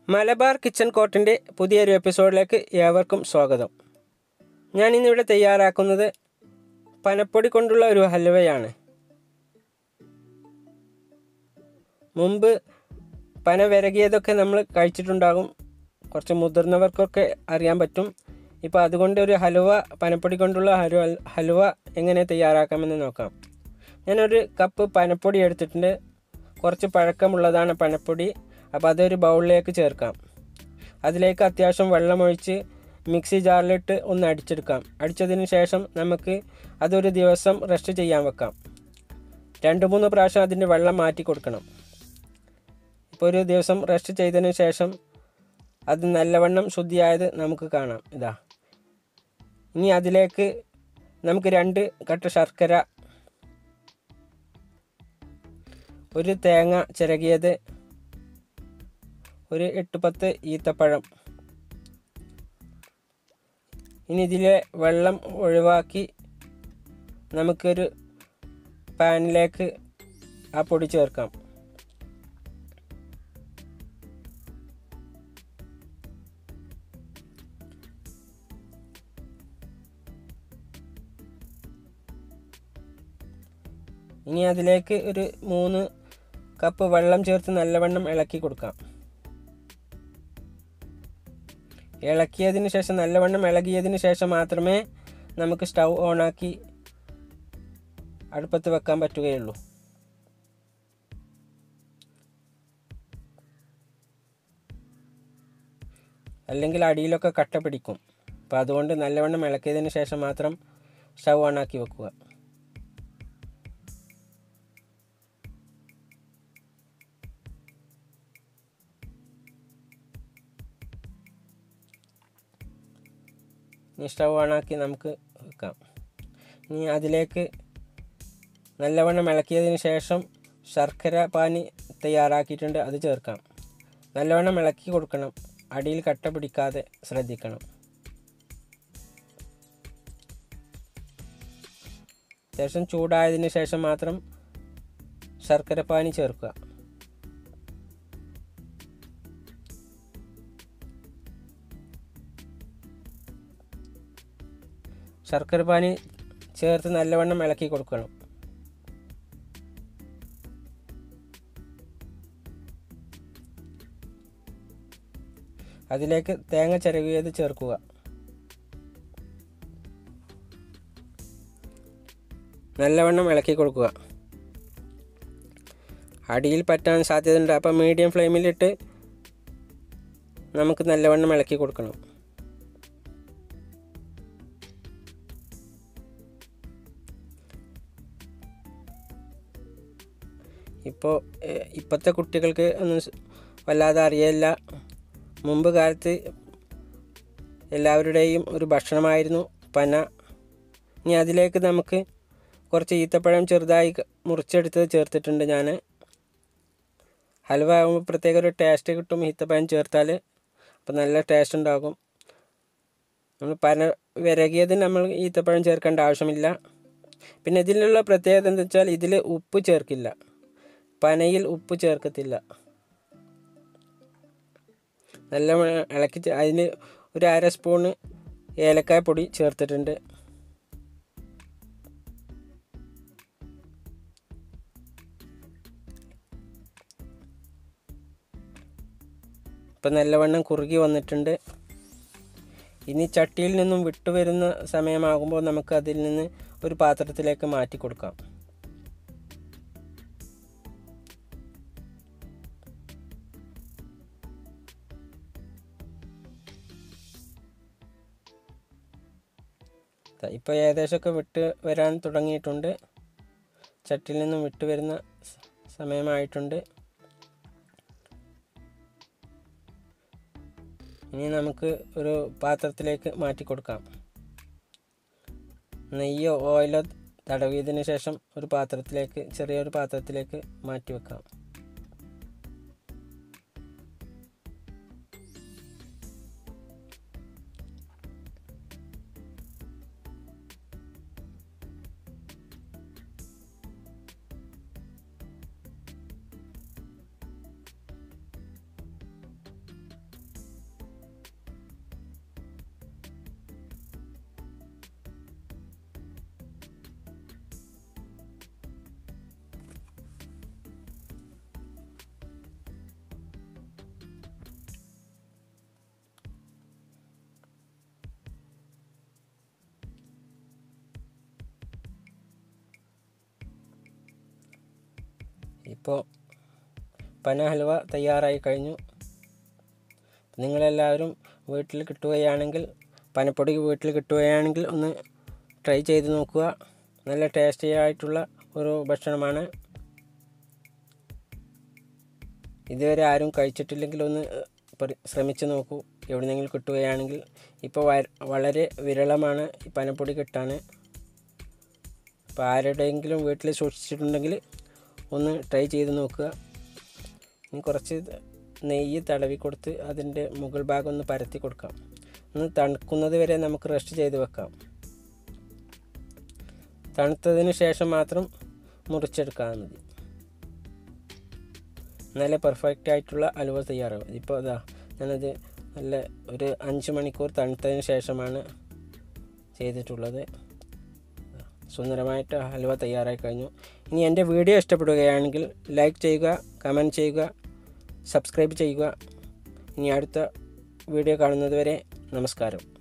Malabar kitchen കോർട്ടിൻ്റെ പുതിയൊരു എപ്പിസോഡിലേക്ക് ഏവർക്കും സ്വാഗതം ഞാൻ ഇന്നിവിടെ തയ്യാറാക്കുന്നത് പനപ്പൊടി കൊണ്ടുള്ള ഒരു ഹൽവയാണ് മുമ്പ് പന വിരകിയതൊക്കെ നമ്മൾ കഴിച്ചിട്ടുണ്ടാകും കുറച്ച് മുതിർന്നവർക്കൊക്കെ അറിയാൻ പറ്റും ഇപ്പോൾ അതുകൊണ്ട് ഒരു ഹലുവ പനപ്പൊടി കൊണ്ടുള്ള ഹലുവ ഹലുവ എങ്ങനെ തയ്യാറാക്കാമെന്ന് നോക്കാം ഞാനൊരു കപ്പ് പനപ്പൊടി എടുത്തിട്ടുണ്ട് കുറച്ച് പഴക്കമുള്ളതാണ് പനപ്പൊടി അപ്പോൾ അതൊരു ബൗളിലേക്ക് ചേർക്കാം അതിലേക്ക് അത്യാവശ്യം വെള്ളമൊഴിച്ച് മിക്സി ജാറിലിട്ട് ഒന്ന് അടിച്ചെടുക്കാം അടിച്ചതിന് ശേഷം നമുക്ക് അതൊരു ദിവസം റെസ്റ്റ് ചെയ്യാൻ വെക്കാം രണ്ട് മൂന്ന് പ്രാവശ്യം അതിൻ്റെ വെള്ളം മാറ്റി കൊടുക്കണം ഇപ്പോൾ ഒരു ദിവസം റെസ്റ്റ് ചെയ്തതിന് ശേഷം അത് നല്ലവണ്ണം ശുദ്ധിയായത് നമുക്ക് കാണാം ഇതാ ഇനി അതിലേക്ക് നമുക്ക് രണ്ട് കട്ട ശർക്കര ഒരു തേങ്ങ ചിരകിയത് ഒരു എട്ട് പത്ത് ഈത്തപ്പഴം ഇനി ഇതിലെ വെള്ളം ഒഴിവാക്കി നമുക്കൊരു പാനിലേക്ക് ആ പൊടി ചേർക്കാം ഇനി അതിലേക്ക് ഒരു മൂന്ന് കപ്പ് വെള്ളം ചേർത്ത് നല്ലവണ്ണം ഇളക്കി കൊടുക്കാം ഇളക്കിയതിന് ശേഷം നല്ലവണ്ണം ഇളകിയതിന് ശേഷം മാത്രമേ നമുക്ക് സ്റ്റൗ ഓണാക്കി അടുപ്പത്ത് വെക്കാൻ പറ്റുകയുള്ളൂ അല്ലെങ്കിൽ അടിയിലൊക്കെ കട്ട പിടിക്കും അപ്പോൾ അതുകൊണ്ട് നല്ലവണ്ണം ഇളക്കിയതിന് ശേഷം മാത്രം സ്റ്റൗ ഓണാക്കി വെക്കുക ഇനി സ്റ്റൗ ഓണാക്കി നമുക്ക് വെക്കാം ഇനി അതിലേക്ക് നല്ലവണ്ണം ഇളക്കിയതിന് ശേഷം ശർക്കര പാനി തയ്യാറാക്കിയിട്ടുണ്ട് അത് ചേർക്കാം നല്ലവണ്ണം ഇളക്കി കൊടുക്കണം അടിയിൽ കട്ട പിടിക്കാതെ ശ്രദ്ധിക്കണം അത്യാവശ്യം ചൂടായതിന് ശേഷം മാത്രം ശർക്കര പാനി ചേർക്കുക ശർക്കര പാനി ചേർത്ത് നല്ലവണ്ണം ഇളക്കി കൊടുക്കണം അതിലേക്ക് തേങ്ങ ചിരവിയത് ചേർക്കുക നല്ലവണ്ണം ഇളക്കി കൊടുക്കുക അടിയിൽ പറ്റാൻ സാധ്യതയുണ്ട് അപ്പം മീഡിയം ഫ്ലെയിമിലിട്ട് നമുക്ക് നല്ലവണ്ണം ഇളക്കി കൊടുക്കണം ഇപ്പോൾ ഇപ്പോഴത്തെ കുട്ടികൾക്ക് ഒന്നും വല്ലാതെ അറിയില്ല മുമ്പ് കാലത്ത് എല്ലാവരുടെയും ഒരു ഭക്ഷണമായിരുന്നു പന ഇനി അതിലേക്ക് നമുക്ക് കുറച്ച് ഈത്തപ്പഴം ചെറുതായി മുറിച്ചെടുത്തത് ചേർത്തിട്ടുണ്ട് ഞാൻ ഹൽവ ആകുമ്പോൾ പ്രത്യേക ഒരു ടേസ്റ്റ് കിട്ടും ഈത്തപ്പഴം ചേർത്താൽ അപ്പോൾ നല്ല ടേസ്റ്റ് ഉണ്ടാകും നമ്മൾ പന വിരകിയതിന് നമ്മൾ ഈത്തപ്പഴം ചേർക്കേണ്ട ആവശ്യമില്ല പിന്നെ ഇതിലുള്ള പ്രത്യേകത എന്താ വെച്ചാൽ ഇതിൽ ഉപ്പ് ചേർക്കില്ല പനയിൽ ഉപ്പ് ചേർക്കത്തില്ല നല്ല ഇളക്കി അതിന് ഒരു അര സ്പൂണ് ഏലക്കായ പൊടി ചേർത്തിട്ടുണ്ട് ഇപ്പം നല്ലവണ്ണം കുറുകി വന്നിട്ടുണ്ട് ഇനി ചട്ടിയിൽ നിന്നും വിട്ടുവരുന്ന സമയമാകുമ്പോൾ നമുക്ക് അതിൽ നിന്ന് ഒരു പാത്രത്തിലേക്ക് മാറ്റി കൊടുക്കാം ഇപ്പോൾ ഏകദേശമൊക്കെ വിട്ട് വരാൻ തുടങ്ങിയിട്ടുണ്ട് ചട്ടിയിൽ നിന്നും വിട്ട് വരുന്ന സമയമായിട്ടുണ്ട് ഇനി നമുക്ക് ഒരു പാത്രത്തിലേക്ക് മാറ്റി കൊടുക്കാം നെയ്യോ ഓയിലോ തടവിയതിന് ശേഷം ഒരു പാത്രത്തിലേക്ക് ചെറിയൊരു പാത്രത്തിലേക്ക് മാറ്റി വെക്കാം ഇപ്പോൾ പന ഹൽവ തയ്യാറായി കഴിഞ്ഞു നിങ്ങളെല്ലാവരും വീട്ടിൽ കിട്ടുകയാണെങ്കിൽ പനപ്പൊടി വീട്ടിൽ കിട്ടുകയാണെങ്കിൽ ഒന്ന് ട്രൈ ചെയ്ത് നോക്കുക നല്ല ടേസ്റ്റി ആയിട്ടുള്ള ഒരു ഭക്ഷണമാണ് ഇതുവരെ ആരും കഴിച്ചിട്ടില്ലെങ്കിൽ ഒന്ന് പരി- ശ്രമിച്ച് നോക്കൂ എവിടെന്നെങ്കിലും കിട്ടുകയാണെങ്കിൽ ഇപ്പോൾ വ- വളരെ വിരളമാണ് ഈ പനപ്പൊടി കിട്ടാൻ അപ്പോൾ ആരുടെയെങ്കിലും വീട്ടിൽ സൂക്ഷിച്ചിട്ടുണ്ടെങ്കിൽ ഒന്ന് ട്രൈ ചെയ്ത് നോക്കുക ഇനി കുറച്ച് നെയ്യ് തടവി കൊടുത്ത് അതിൻ്റെ മുകൾ ഭാഗം ഒന്ന് പരത്തി കൊടുക്കാം ഒന്ന് തണുക്കുന്നത് വരെ നമുക്ക് റെസ്റ്റ് ചെയ്ത് വെക്കാം തണുത്തതിന് ശേഷം മാത്രം മുറിച്ചെടുക്കാൻ മതി നല്ല പെർഫെക്റ്റ് ആയിട്ടുള്ള അലുവ തയ്യാറാവും ഇപ്പോൾ അതാ ഞാനത് നല്ല ഒരു അഞ്ച് മണിക്കൂർ തണുത്തതിന് ശേഷമാണ് ചെയ്തിട്ടുള്ളത് സുന്ദരമായിട്ട് ഹലുവ തയ്യാറായി കഴിഞ്ഞു ഇനി എൻ്റെ വീഡിയോ ഇഷ്ടപ്പെടുകയാണെങ്കിൽ ലൈക്ക് ചെയ്യുക കമൻറ്റ് ചെയ്യുക സബ്സ്ക്രൈബ് ചെയ്യുക ഇനി അടുത്ത വീഡിയോ കാണുന്നത് വരെ നമസ്കാരം